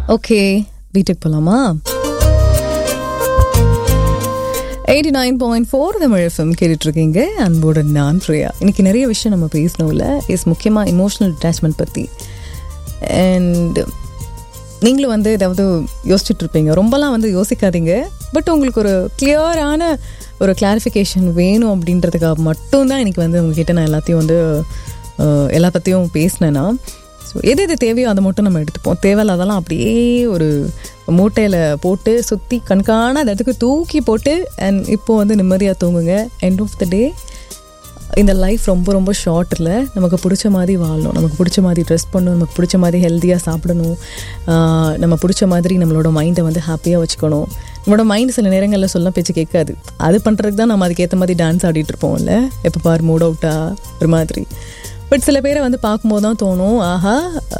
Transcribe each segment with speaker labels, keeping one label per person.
Speaker 1: okay வீட்டுக்கு போலாமா eighty nine point four Tamil FM கேட்டுட்ருக்கீங்க அன்போட நான் பிரியா இன்னைக்கு நிறைய விஷயம் நம்ம பேசணும்ல இஸ் முக்கியமாக இமோஷனல் அட்டாச்மெண்ட் பற்றி அண்ட் நீங்களும் வந்து ஏதாவது யோசிச்சுட்டு இருப்பீங்க ரொம்பலாம் வந்து யோசிக்காதீங்க பட் உங்களுக்கு ஒரு கிளியரான ஒரு கிளாரிஃபிகேஷன் வேணும் அப்படின்றதுக்காக மட்டும்தான் இன்னைக்கு வந்து உங்ககிட்ட நான் எல்லாத்தையும் வந்து அஹ், எல்லா பற்றியும் பேசினேன்னா ஸோ எது எது தேவையோ அதை மட்டும் நம்ம எடுத்துப்போம் தேவையில்லாதெல்லாம் அப்படியே ஒரு மூட்டையில் போட்டு சுற்றி கண்காணாத இடத்துக்கு தூக்கி போட்டு அண்ட் இப்போ வந்து நிம்மதியாக தூங்குங்க எண்ட் ஆஃப் த டே இந்த லைஃப் ரொம்ப ரொம்ப ஷார்ட்டில் நமக்கு பிடிச்ச மாதிரி வாழணும் நமக்கு பிடிச்ச மாதிரி ட்ரெஸ் பண்ணணும் நமக்கு பிடிச்ச மாதிரி ஹெல்த்தியாக சாப்பிடணும் ஆஹ் நம்ம பிடிச்ச மாதிரி நம்மளோட மைண்டை வந்து ஹாப்பியாக வச்சுக்கணும் நம்மளோட மைண்ட் சில நேரங்களில் சொல்ல பேச்சு கேட்காது அது பண்ணுறதுக்கு தான் நம்ம அதுக்கேற்ற மாதிரி டான்ஸ் ஆடிட்டு இருப்போம்ல எப்போ பார் மூட் அவுட்டா ஒரு மாதிரி பட் சில பேரை வந்து பார்க்கும்போது தான் தோணும் ஆஹா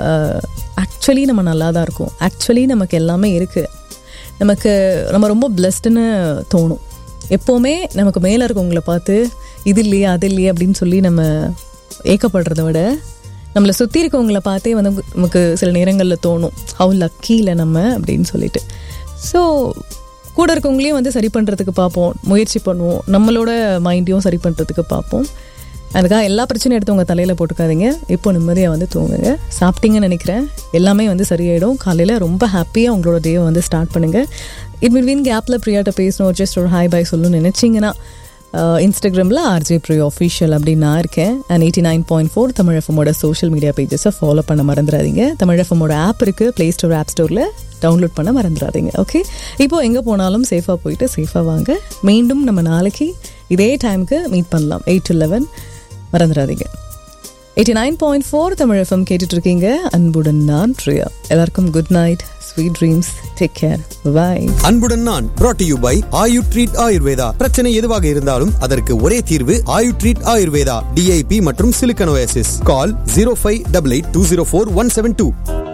Speaker 1: ஆக்சுவலி நம்ம நல்லா தான் இருக்கோம் ஆக்சுவலி நமக்கு எல்லாமே இருக்குது நமக்கு நம்ம ரொம்ப பிளஸ்டுன்னு தோணும் எப்போவுமே நமக்கு மேலே இருக்கவங்கள பார்த்து இது இல்லையே அது இல்லையே அப்படின்னு சொல்லி நம்ம ஏக்கப்படுறத விட நம்மளை சுற்றி இருக்கவங்கள பார்த்தே வந்து நமக்கு சில நேரங்களில் தோணும் ஹவு லக்கி இல்லை நம்ம அப்படின்னு சொல்லிட்டு ஸோ கூட இருக்கவங்களையும் வந்து சரி பண்ணுறதுக்கு பார்ப்போம் முயற்சி பண்ணுவோம் நம்மளோட மைண்டையும் சரி பண்ணுறதுக்கு பார்ப்போம் அதுக்காக எல்லா பிரச்சனையும் எடுத்து உங்கள் தலையில் போட்டுக்காதீங்க இப்போ நிம்மதியாக வந்து தூங்குங்க சாப்பிட்டீங்கன்னு நினைக்கிறேன் எல்லாமே வந்து சரியாயிடும் காலையில் ரொம்ப ஹாப்பியாக உங்களோட டேவை வந்து ஸ்டார்ட் பண்ணுங்கள் இட் பிட்வீன் கேப்பில் ப்ரியாட்ட பேசணும் ஜஸ்ட் ஒரு ஹாய் பாய் சொல்லணும்னு நினச்சிங்கன்னா இன்ஸ்டாகிராமில் ஆர்ஜே ப்ரியோ அஃபிஷியல் அப்படின்னு நான் இருக்கேன் and eighty nine point four Tamil எஃப்எம்மோட சோஷியல் மீடியா பேஜஸை ஃபாலோ பண்ண மறந்துடாதீங்க தமிழ் எஃப்எம்மோட ஆப் இருக்குது ப்ளே ஸ்டோர் ஆப் ஸ்டோரில் டவுன்லோட் பண்ண மறந்துடாதீங்க ஓகே இப்போ எங்கே போனாலும் சேஃபாக போயிட்டு சேஃபாக வாங்க மீண்டும் நம்ம நாளைக்கு இதே டைமுக்கு மீட் பண்ணலாம் எயிட் டு லெவன் மறந்துடாதீங்க eighty nine point four Tamil FM கேட்டுட்டு இருக்கீங்க அன்புடன் நான் பிரியா எல்லாருக்கும் good night sweet dreams take care bye
Speaker 2: அன்புடன் நான் brought to you by Ayu treat Ayurveda பிரச்சனை எதுவாக இருந்தாலும் அதற்கு ஒரே தீர்வு ஆயு ட்ரீட் ஆயுர்வேதா டிஐபி மற்றும் சிலிக்கனோசிஸ் call zero five double eight two zero four one seven two